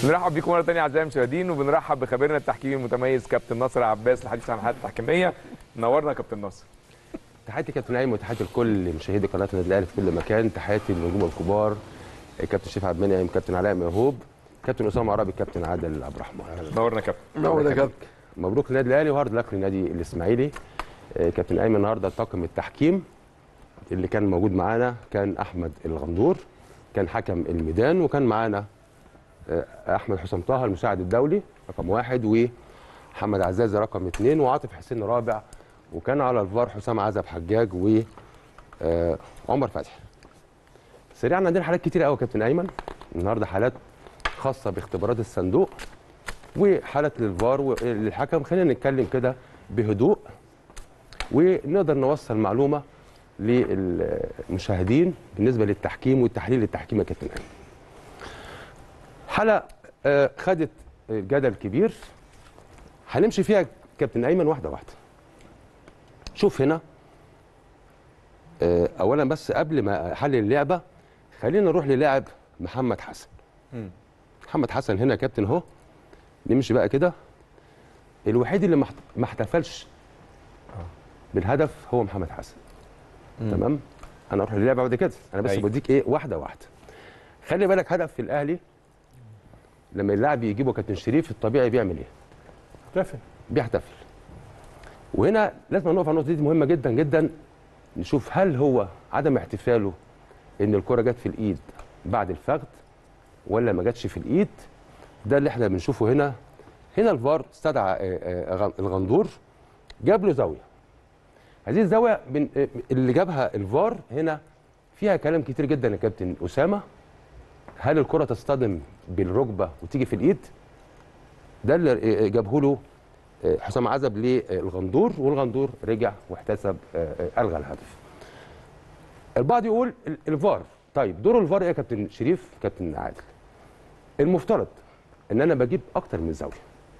بنرحب بيكم مره ثانيه اعزائي المشاهدين وبنرحب بخبيرنا التحكيمي المتميز كابتن ناصر عباس لحديث عن الحالات التحكيميه نورنا يا كابتن ناصر تحياتي كابتن نعيم وتحياتي لكل مشاهدي قناه النادي الاهلي في كل مكان تحياتي للنجوم الكبار كابتن شريف عبد المنعم كابتن علاء موهوب كابتن اسامه عربي كابتن عادل عبد الرحمن نورنا يا كابتن نور يا كابتن مبروك للنادي الاهلي وهارد لك للنادي الاسماعيلي آه، كابتن ايمن النهارده طاقم التحكيم اللي كان موجود معانا كان احمد الغندور كان حكم الميدان وكان معانا آه، احمد حسام طه المساعد الدولي رقم واحد ومحمد عزازي رقم اثنين وعاطف حسين رابع وكان على الفار حسام عزب حجاج وعمر فتحي سريعا عندنا حالات كتير قوي يا كابتن ايمن النهارده حالات خاصه باختبارات الصندوق وحاله للفار وللحكم خلينا نتكلم كده بهدوء ونقدر نوصل معلومه للمشاهدين بالنسبه للتحكيم والتحليل التحكيمي يا كابتن ايمن. حلقه آه، خدت جدل كبير هنمشي فيها كابتن ايمن واحده واحده. شوف هنا آه، اولا بس قبل ما احلل اللعبه خلينا نروح للاعب محمد حسن. محمد حسن هنا يا كابتن اهو نمشي بقى كده الوحيد اللي ما احت- ما احتفلش بالهدف هو محمد حسن تمام انا اروح للعبه بعد كده انا بس أيوة. بديك ايه واحده واحده خلي بالك هدف في الاهلي لما اللاعب يجيبه كابتن شريف الطبيعي بيعمل ايه احتفل بيحتفل وهنا لازم نقف على النقطه دي مهمه جدا جدا نشوف هل هو عدم احتفاله ان الكره جت في الايد بعد الفخذ ولا ما جاتش في الايد ده اللي احنا بنشوفه هنا هنا الفار استدعى آه، آه، غ- الغندور جاب له زاويه هذه الزاويه بن- آه، اللي جابها الفار هنا فيها كلام كتير جدا يا كابتن اسامه هل الكره تصطدم بالركبه وتيجي في الايد ده اللي آه، جابه له آه، حسام عزب للغندور والغندور رجع واحتسب آه، آه، الغى الهدف البعض يقول ال- الفار طيب دور الفار ايه يا كابتن شريف كابتن عادل المفترض ان انا بجيب اكتر من زاويه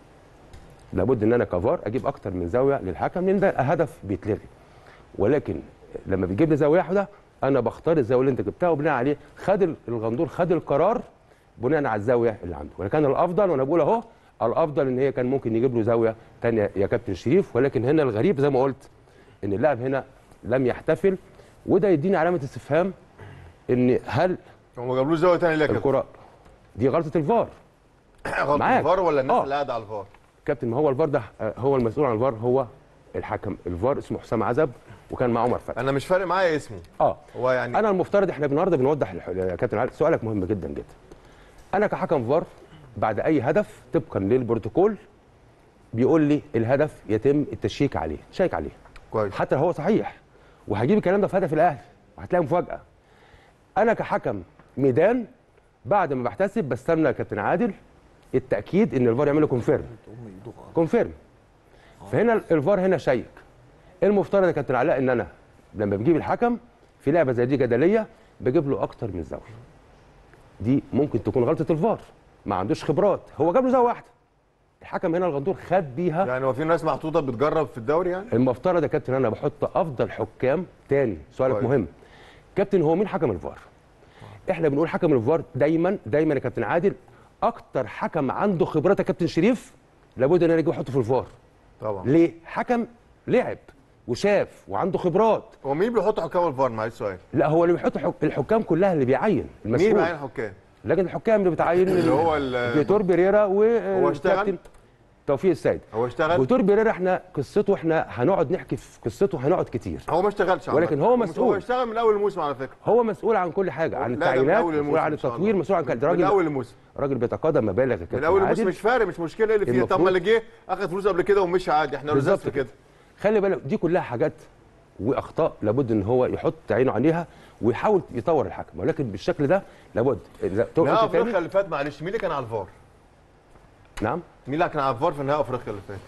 لابد ان انا كفار اجيب اكتر من زاويه للحكم لان ده هدف بيتلغي ولكن لما بيجيب لي زاويه واحده انا بختار الزاويه اللي انت جبتها وبناء عليه خد ال- الغندور خد القرار بناء على الزاويه اللي عنده ولكن الافضل وانا بقول اهو الافضل ان هي كان ممكن يجيب له زاويه ثانيه يا كابتن شريف ولكن هنا الغريب زي ما قلت ان اللاعب هنا لم يحتفل وده يديني علامه استفهام ان هل هم ما جابلوش زاويه ثانيه ليه يا كابتن؟ الكره دي غلطه الفار غلط معاك. الفار ولا الناس آه. اللي قاعده على الفار؟ كابتن ما هو الفار ده آه، هو المسؤول عن الفار هو الحكم الفار اسمه حسام عزب وكان مع عمر فتحي انا مش فارق معايا اسمه اه هو يعني انا المفترض احنا النهارده بنوضح الح- يا كابتن علي سؤالك مهم جدا جدا انا كحكم فار بعد اي هدف طبقا للبروتوكول بيقول لي الهدف يتم التشيك عليه شيك عليه كويس حتى لو هو صحيح وهجيب الكلام ده في هدف الاهلي وهتلاقي مفاجاه انا كحكم ميدان بعد ما بحتسب بستنى يا كابتن عادل التاكيد ان الفار يعمل له كونفيرم كونفيرم فهنا الفار هنا شيك المفترض يا كابتن علاء ان انا لما بجيب الحكم في لعبه زي دي جدليه بجيب له اكتر من زاويه دي ممكن تكون غلطه الفار ما عندوش خبرات هو جاب له زاويه واحده الحكم هنا الغندور خد بيها يعني هو في ناس محطوطه بتجرب في الدوري يعني؟ المفترض يا كابتن انا بحط افضل حكام تاني سؤالك كويس. مهم كابتن هو مين حكم الفار احنا بنقول حكم الفار دايما دايما يا كابتن عادل اكتر حكم عنده خبرات يا كابتن شريف لابد ان انا اجي احطه في الفار طبعا ليه حكم لعب وشاف وعنده خبرات هو مين بيحط حكام الفار معلش سؤال؟ لا هو اللي بيحط حك... الحكام كلها اللي بيعين مين المسؤول بيعين حكام؟ لكن الحكام اللي بتعين اللي هو ال- فيتور بيريرا هو اشتغل؟ والكابتن توفيق السيد هو اشتغل؟ فيتور بيريرا احنا قصته احنا هنقعد نحكي في قصته هنقعد كتير هو ما اشتغلش عامة. ولكن هو مسؤول. هو اشتغل من اول الموسم على فكره هو مسؤول عن كل حاجه عن لا، ده من التعيينات أول مسؤول الموسم عن إن شاء التطوير الله. مسؤول عن كل من راجل اول الموسم راجل بيتقاضى مبالغ يا من كابتن اول عادل. الموسم مش فارق مش مشكله ايه اللي فيه طب المفروض- ما اللي جه اخد فلوس قبل كده ومشي عادي احنا بالظبط رزقت كده خلي بالك دي كلها حاجات واخطاء لابد ان هو يحط عينه عليها ويحاول يطور الحكم ولكن بالشكل ده لابد لا نهائي تقف افريقيا تاني اللي فات معلش مين اللي كان على الفار؟ نعم مين اللي كان على الفار في نهائي افريقيا اللي فات؟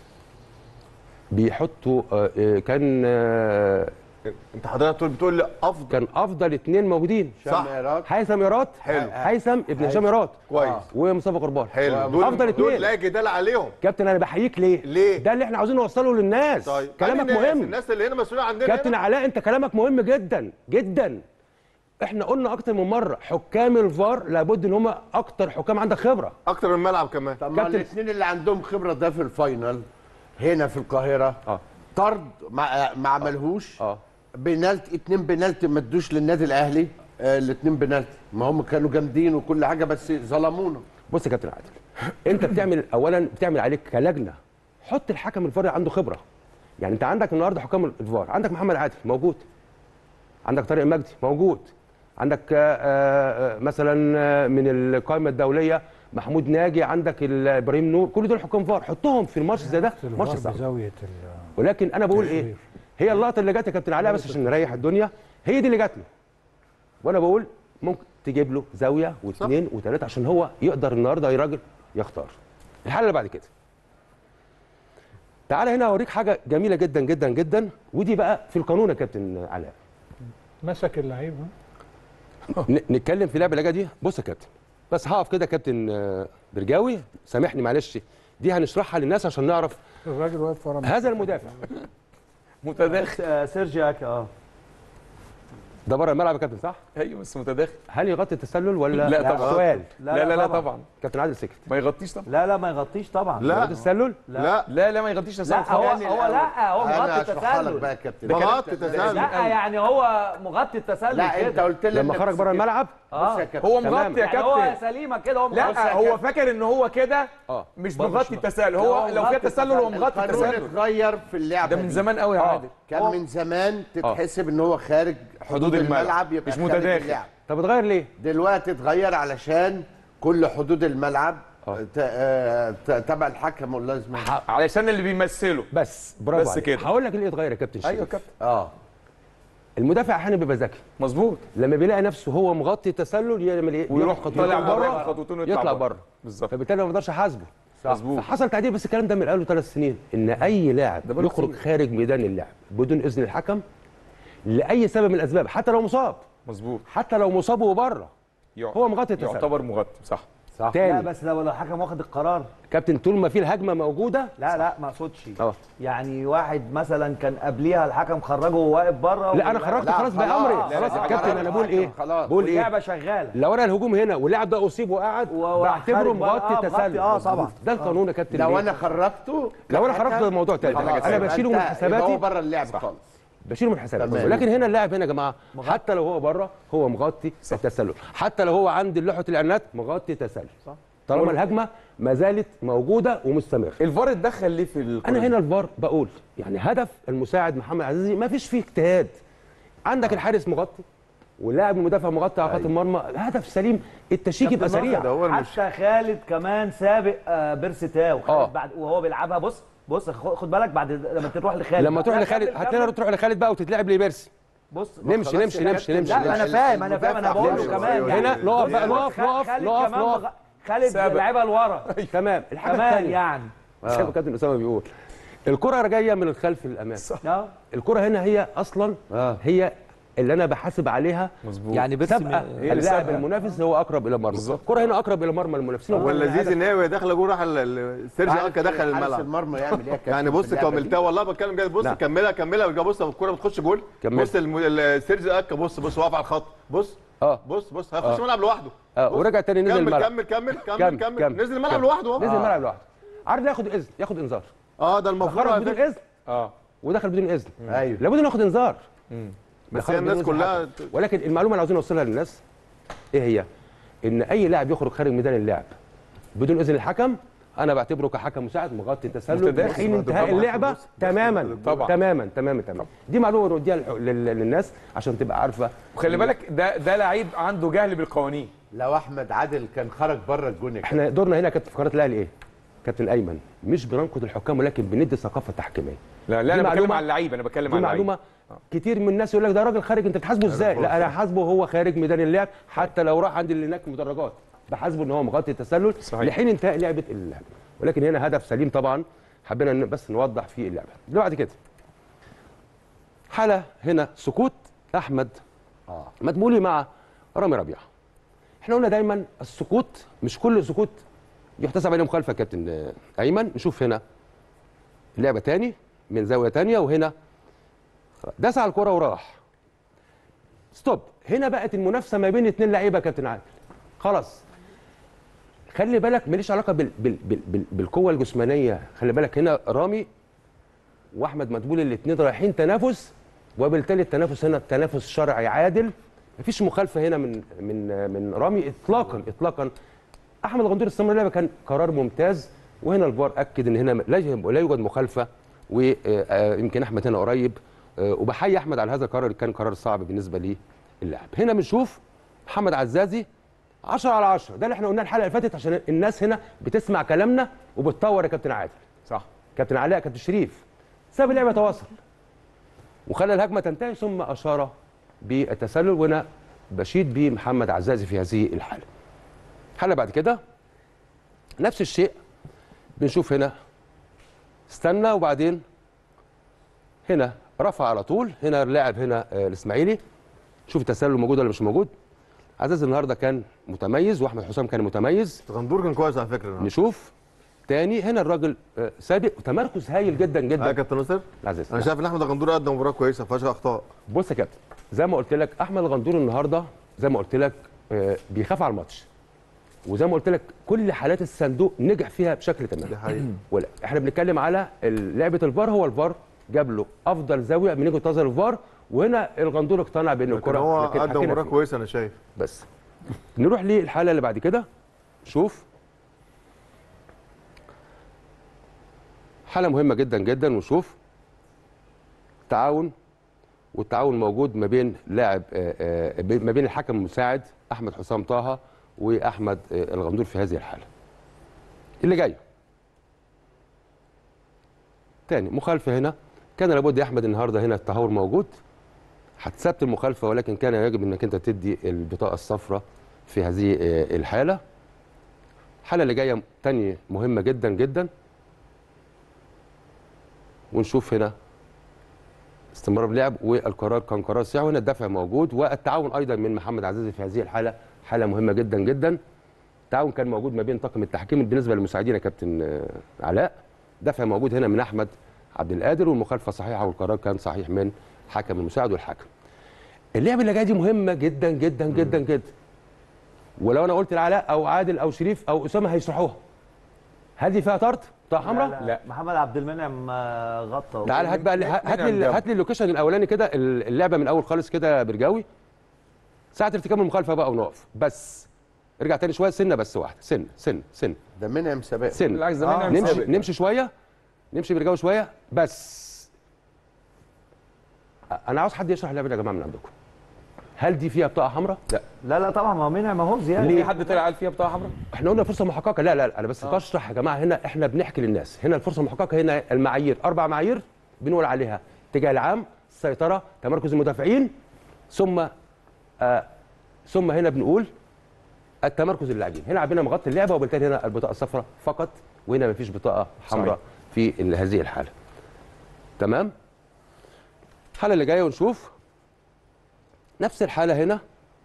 بيحطوا آه، آه، كان آه، انت حضرتك بتقول بتقول لي افضل كان افضل اثنين موجودين صح هيثم ايرات حلو. هيثم ابن هشام ايرات كويس. ومصطفى قربان حلو دول افضل دول اثنين لا جدال عليهم كابتن انا بحييك ليه؟ ليه؟ ده اللي احنا عاوزين نوصله للناس طيب كلامك أنهي ناس؟ مهم الناس اللي هنا مسؤوله عندنا كابتن هنا؟ علاء انت كلامك مهم جدا جدا احنا قلنا اكتر من مره حكام الفار لابد ان هم اكتر حكام عندك خبره اكتر من الملعب كمان طب ما كابتن- الاثنين اللي عندهم خبره ده في الفاينل هنا في القاهره اه طرد ما ما عملهوش اه بنالتي اتنين بنالتي ما ادوش للنادي الاهلي آه الاتنين بنالتي ما هم كانوا جامدين وكل حاجه بس ظلمونا بص يا كابتن عادل انت بتعمل اولا بتعمل عليك كلجنه حط الحكم الفار عنده خبره يعني انت عندك النهارده حكام الفار عندك محمد عادل موجود عندك طارق مجدي موجود عندك آه، آه، مثلا آه، من القائمه الدوليه محمود ناجي عندك ال- ابراهيم نور كل دول حكام فار حطهم في الماتش زي ده ماتش الفار صعب بزاويه ال- ولكن انا بقول ايه هي اللقطه اللي جت يا كابتن علاء بس عشان نريح الدنيا هي دي اللي جات له وانا بقول ممكن تجيب له زاويه واثنين وثلاثه عشان هو يقدر النهارده يا راجل يختار الحاله اللي بعد كده تعالى هنا اوريك حاجه جميله جدا جدا جدا ودي بقى في القانون يا كابتن علاء مسك اللعيب ها؟ ن- نتكلم في لعبه اللي جايه دي بص يا كابتن بس هقف كده يا كابتن آه، برجاوي سامحني معلش دي هنشرحها للناس عشان نعرف الراجل واقف ورا هذا المدافع متداخل آه، سيرجي اكا اه ده بره الملعب يا كابتن صح ايوه بس متداخل هل يغطي التسلل ولا لا طبعا. سؤال لا لا لا طبعا كابتن عادل سكت ما يغطيش طبعا لا لا ما يغطيش طبعا لا. يغطي التسلل لا لا لا ما يغطيش لا تسلل هو خالص. هو لا هو انا مغطي اشرحها لك التسلل بقى يا كابتن مغطي تسلل لا يعني هو مغطي التسلل لا انت كده. قلت لي لما إنك خرج بره سكت. الملعب بص اه يا كابتن هو تمام. مغطي يا يعني هو كابتن سليمه كده هو مغطي لا هو فاكر ان هو كده اه مش برضه مغطي مش التسلل هو هو لو فيها مغطي تسلل هو مغطي القانون التسلل اتغير في اللعبه ده من دي. زمان قوي يا آه. عادل كان من زمان تتحسب ان هو خارج حدود, حدود الملعب. الملعب يبقى مش خارج متداخل. اللعب. طب اتغير ليه؟ دلوقتي اتغير علشان كل حدود الملعب آه. ت- آه، ت- تبع الحكم ولا اسمه إيه؟ علشان اللي بيمثله بس برافو بس عليك. كده. هقول لك ليه اتغير يا كابتن شريف ايوه يا كابتن اه المدافع احيانا بيبقى ذكي مظبوط لما بيلاقي نفسه هو مغطي التسلل يعمل ايه؟ ويروح ياخد طالع خطوتين بره خطوتين ويطلع يطلع بره. بره بالظبط فبالتالي ما بقدرش احاسبه مظبوط فحصل تعديل بس الكلام ده من قبل ثلاث سنين ان اي لاعب ده بقاله يخرج كتير. خارج ميدان اللعب بدون اذن الحكم لاي سبب من الاسباب حتى لو مصاب مظبوط حتى لو مصاب وبره يع- هو مغطي التسلل يعتبر مغطي صح صح لا تاني بس لو لو الحكم واخد القرار كابتن طول ما في الهجمه موجوده لا لا ما اقصدش اه يعني واحد مثلا كان قبليها الحكم خرجه وهو واقف بره لا انا خرجت لا، خلاص بقى خلاص. امري لا، خلاص لا، يا كابتن خلاص. انا بقول ايه خلاص. بقول ايه واللعبه شغاله لو انا الهجوم هنا واللاعب ده اصيب وقعد وهو بعتبره خارج بره، مغطي آه، تسلل مغطي، آه، طبعا. ده القانون يا كابتن لو ليه؟ انا خرجته لو انا كحكم، خرجت ده موضوع تاني خلاص، انا يبقى بشيله من أنت- يبقى حساباتي هو بره اللعب خالص بشيله من حساباتي تمام. ولكن هنا اللاعب هنا يا جماعه حتى لو هو بره هو مغطي التسلل حتى لو هو عند لوحه الاعلانات مغطي تسلل صح. طالما الهجمه ما زالت موجوده ومستمره الفار اتدخل ليه في القانون؟ انا هنا الفار بقول يعني هدف المساعد محمد عزيزي ما فيش فيه اجتهاد عندك الحارس مغطي واللاعب المدافع مغطي على خط المرمى هدف سليم التشيك يبقى سريع ده هو المش... حتى خالد كمان سابق آه، بيرسي تاو آه. خالد بعد وهو بيلعبها بص بص خد خد بالك بعد لما تروح لخالد لما تروح لا، لخالد كمل، هتلاقي كمل. تروح لخالد بقى وتتلعب لبيرسي بص نمشي خلاص نمشي يا نمشي كابتن. نمشي لا انا نمشي. فاهم انا فاهم انا بقول له المدافع كمان نمشي. يعني هنا نقف بقى بص، نقف خالد نقف كمان نقف مغ- نقف خالد سابق. لعبها لورا تمام الحاجه كمان الثانيه يعني زي ما كابتن اسامه بيقول الكره جايه من الخلف للامام اه الكره هنا هي اصلا آه. هي اللي انا بحاسب عليها مظبوط يعني بيرسي سابقه اللي اللاعب سابقة. المنافس هو اقرب الى المرمى الكره هنا اقرب الى مرمى المنافسين هو اللذيذ ان هي وهي داخله جول راح ال- ال- سيرجي عارف اكا دخل حارس الملعب المرمى يعمل ايه يا كابتن يعني في بص اللعبة دي؟ كملتها والله بتكلم جد بص نعم. كملها كملها ورجع بص الكوره بتخش جول كمل. بص الم- ال- سيرجي اكا بص بص واقف على الخط بص اه بص بص هيخش الملعب لوحده اه بص. ورجع تاني نزل كمل الملعب كمل كمل كمل كمل، كمل كمل، نزل الملعب كمل. لوحده اهو نزل الملعب لوحده عارف ده ياخد اذن ياخد انذار اه ده المفروض خرج على بدون فكرة. اذن اه ودخل بدون اذن ايوه لابد انه ياخد انذار بس دخل هي بدون الناس إذن كلها حكم. ولكن المعلومه اللي عاوزين نوصلها للناس ايه هي؟ ان اي لاعب يخرج خارج ميدان اللعب بدون اذن الحكم انا بعتبره كحكم مساعد مغطي تسلل متداخل. حين انتهاء طبعاً. اللعبه بص- تماما طبعاً. تماما تماما تماما دي معلومه نوديها للح- لل- للناس عشان تبقى عارفه وخلي بالك ده ده لعيب عنده جهل بالقوانين لو احمد عادل كان خرج بره الجون يا كابتن. احنا دورنا هنا كابتن في قناه الاهلي ايه؟ كابتن ايمن مش بننقد الحكام ولكن بندي ثقافه تحكيميه لا دي لا انا بتكلم معلومة- على اللعيب انا بتكلم دي على اللعيب معلومه كتير من الناس يقول لك ده راجل خارج انت بتحاسبه ازاي؟ لا انا حاسبه هو خارج ميدان اللعب حتى لو راح عند اللي هناك المدرجات بحاسبه ان هو مغطي التسلل صحيح. لحين انتهاء لعبه اللعب ولكن هنا هدف سليم طبعا حبينا إن بس نوضح في اللعبه اللي بعد كده حاله هنا سكوت احمد اه مدبولي مع رامي ربيعه احنا قلنا دايما السكوت مش كل سكوت يحتسب عليه مخالفه يا كابتن آه، ايمن نشوف هنا لعبه تاني من زاويه تانية وهنا داس على الكره وراح ستوب هنا بقت المنافسه ما بين اثنين لعيبه يا كابتن عادل خلاص خلي بالك ماليش علاقه بال بال بال بال بالقوه الجسمانيه خلي بالك هنا رامي واحمد مدبول الاثنين رايحين تنافس وبالتالي التنافس هنا تنافس شرعي عادل مفيش مخالفه هنا من من من رامي اطلاقا اطلاقا احمد غندور استمر اللعبه كان قرار ممتاز وهنا الفار اكد ان هنا لا يوجد- لا يوجد مخالفه ويمكن احمد هنا قريب آه، وبحيي احمد على هذا القرار اللي كان قرار صعب بالنسبه للاعب هنا بنشوف محمد عزازي 10 على 10 ده اللي احنا قلناه الحلقه اللي فاتت عشان الناس هنا بتسمع كلامنا وبتطور يا كابتن عادل صح كابتن علاء كابتن شريف ساب اللعبه تواصل وخلى الهجمه تنتهي ثم اشار بالتسلل وانا بشيد بمحمد عزازي في هذه الحاله. الحاله بعد كده نفس الشيء بنشوف هنا استنى وبعدين هنا رفع على طول هنا اللاعب هنا آه، الاسماعيلي شوف التسلل موجود ولا مش موجود عزاز النهارده كان متميز واحمد حسام كان متميز غندور كان كويس على فكره نشوف تاني هنا الراجل آه، سابق وتمركز هايل جدا ها جدا كابتن ناصر العزيز انا شايف ان احمد غندور قدم مباراه كويسه ما فيهاش اخطاء بص يا كابتن زي ما قلت لك احمد الغندور النهارده زي ما قلت لك آه، بيخاف على الماتش وزي ما قلت لك كل حالات الصندوق نجح فيها بشكل دي تمام حقيقه ولا احنا بنتكلم على ال- لعبه الفار هو الفار جاب له افضل زاويه من وجهه نظر الفار وهنا الغندور اقتنع بان لكن الكره هو لكن قدم حكينا مباراه فيه. كويسه انا شايف بس نروح للحاله اللي بعد كده شوف حاله مهمه جدا جدا ونشوف تعاون والتعاون موجود ما بين لاعب آه، آه، ما بين الحكم المساعد احمد حسام طه واحمد آه، الغندور في هذه الحاله اللي جاي تاني مخالفه هنا كان لابد يا احمد النهارده هنا التهور موجود حسبت المخالفه ولكن كان يجب انك انت تدي البطاقه الصفراء في هذه آه، الحاله الحاله اللي جايه تاني مهمه جدا جدا ونشوف هنا استمرار اللعب والقرار كان قرار صحيح وهنا الدفع موجود والتعاون ايضا من محمد عزيزي في هذه الحاله حاله مهمه جدا جدا التعاون كان موجود ما بين طاقم التحكيم بالنسبه للمساعدين يا كابتن آه، علاء دفع موجود هنا من احمد عبد القادر والمخالفه صحيحه والقرار كان صحيح من حكم المساعد والحكم اللعبه اللي جايه دي مهمه جدا جدا جدا جدا ولو انا قلت لعلاء او عادل او شريف او اسامه هيشرحوها هل دي فيها طرد بتاع حمراء لا, لا. لا. محمد عبد المنعم آه، غطى تعال هات بقى هات لي هات لي اللوكيشن الاولاني كده اللعبه من اول خالص كده يا برجاوي ساعه ارتكاب المخالفه بقى ونقف بس ارجع تاني شويه سنه بس واحده سنه سنه سنه ده منعم سباق سنه بالعكس ده منعم نمشي سابق. نمشي شويه نمشي برجاوي شويه بس انا عاوز حد يشرح اللعبه دي يا جماعه من عندكم هل دي فيها بطاقه حمراء لا لا لا طبعا ما هو منعم اهو زياده في حد طلع قال فيها بطاقه حمراء احنا قلنا فرصه محققه لا لا لا انا بس بشرح يا جماعه هنا احنا بنحكي للناس هنا الفرصه المحققه هنا المعايير اربع معايير بنقول عليها اتجاه العام السيطره تمركز المدافعين ثم آه ثم هنا بنقول التمركز اللاعبين هنا عندنا مغطي اللعبه وبالتالي هنا البطاقه الصفراء فقط وهنا مفيش بطاقه حمراء في ال- هذه الحاله تمام الحاله اللي جايه ونشوف نفس الحاله هنا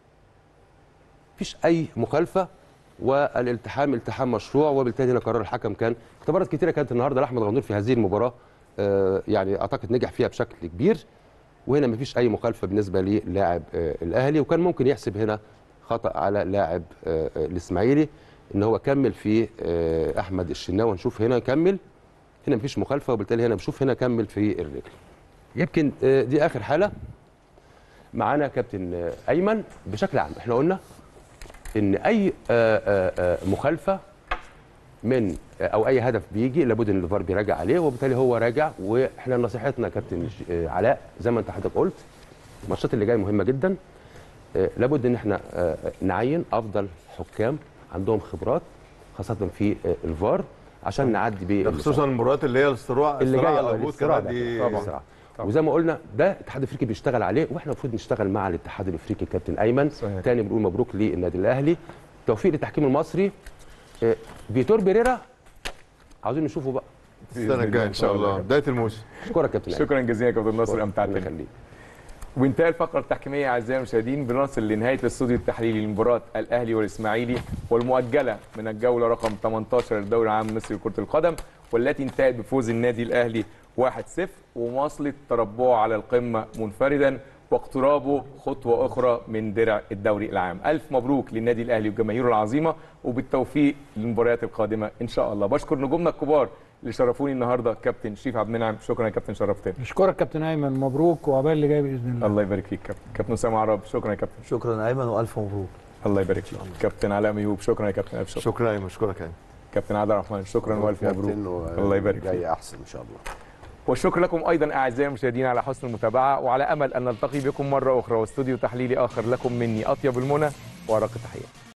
مفيش اي مخالفه والالتحام التحام مشروع وبالتالي هنا قرار الحكم كان اختبارات كتيره كانت النهارده لاحمد غندور في هذه المباراه آه، يعني اعتقد نجح فيها بشكل كبير وهنا مفيش اي مخالفه بالنسبه للاعب آه، الاهلي وكان ممكن يحسب هنا خطا على لاعب آه، آه، الاسماعيلي ان هو كمل في آه، احمد الشناوي نشوف هنا كمل هنا مفيش مخالفه وبالتالي هنا بنشوف هنا كمل في الرجل يمكن آه، دي اخر حاله معانا كابتن آه، ايمن بشكل عام احنا قلنا ان اي آه، آه، آه، مخالفه من آه، او اي هدف بيجي لابد ان الفار بيراجع عليه وبالتالي هو راجع واحنا نصيحتنا يا كابتن ج- آه، علاء زي ما انت حضرتك قلت الماتشات اللي جايه مهمه جدا آه، لابد ان احنا آه، نعين افضل حكام عندهم خبرات خاصه في آه، الفار عشان نعدي ده بيه خصوصا المباريات اللي هي الصراع اللي الصراع جاي على اه الهبوط الصراع كمان ده دي طبعا الصراع. وزي ما قلنا ده الاتحاد الافريقي بيشتغل عليه واحنا المفروض نشتغل مع الاتحاد الافريقي كابتن ايمن صحيح. تاني بنقول مبروك للنادي الاهلي توفيق للتحكيم المصري آه، فيتور بيريرا عاوزين نشوفه بقى السنه الجايه ان شاء الله بدايه الموسم اشكرك يا كابتن أيمن. شكرا جزيلا يا كابتن ناصر الله امتعتنا يخليك وانتهى الفقره التحكيميه اعزائي المشاهدين بنصل لنهايه الاستوديو التحليلي لمباراه الاهلي والاسماعيلي والمؤجله من الجوله رقم 18 للدوري العام مصر لكره القدم والتي انتهت بفوز النادي الاهلي 1-0 ومواصله تربعه على القمه منفردا واقترابه خطوه اخرى من درع الدوري العام الف مبروك للنادي الاهلي وجماهيره العظيمه وبالتوفيق للمباريات القادمه ان شاء الله بشكر نجومنا الكبار اللي شرفوني النهارده كابتن شريف عبد المنعم شكرا يا كابتن شرفتني نشكرك كابتن ايمن مبروك وعقبال اللي جاي باذن الله الله يبارك فيك كابتن كابتن اسامه عرب شكرا يا كابتن شكرا ايمن والف مبروك الله يبارك فيك كابتن علاء ميهوب شكرا يا كابتن ابشر شكرا ايمن اشكرك يا ايمن كابتن عادل الرحمن شكرا والف مبروك كابتن و- الله يبارك فيك جاي احسن ان شاء الله والشكر لكم ايضا اعزائي المشاهدين على حسن المتابعه وعلى امل ان نلتقي بكم مره اخرى واستوديو تحليلي اخر لكم مني اطيب المنى وارق التحيه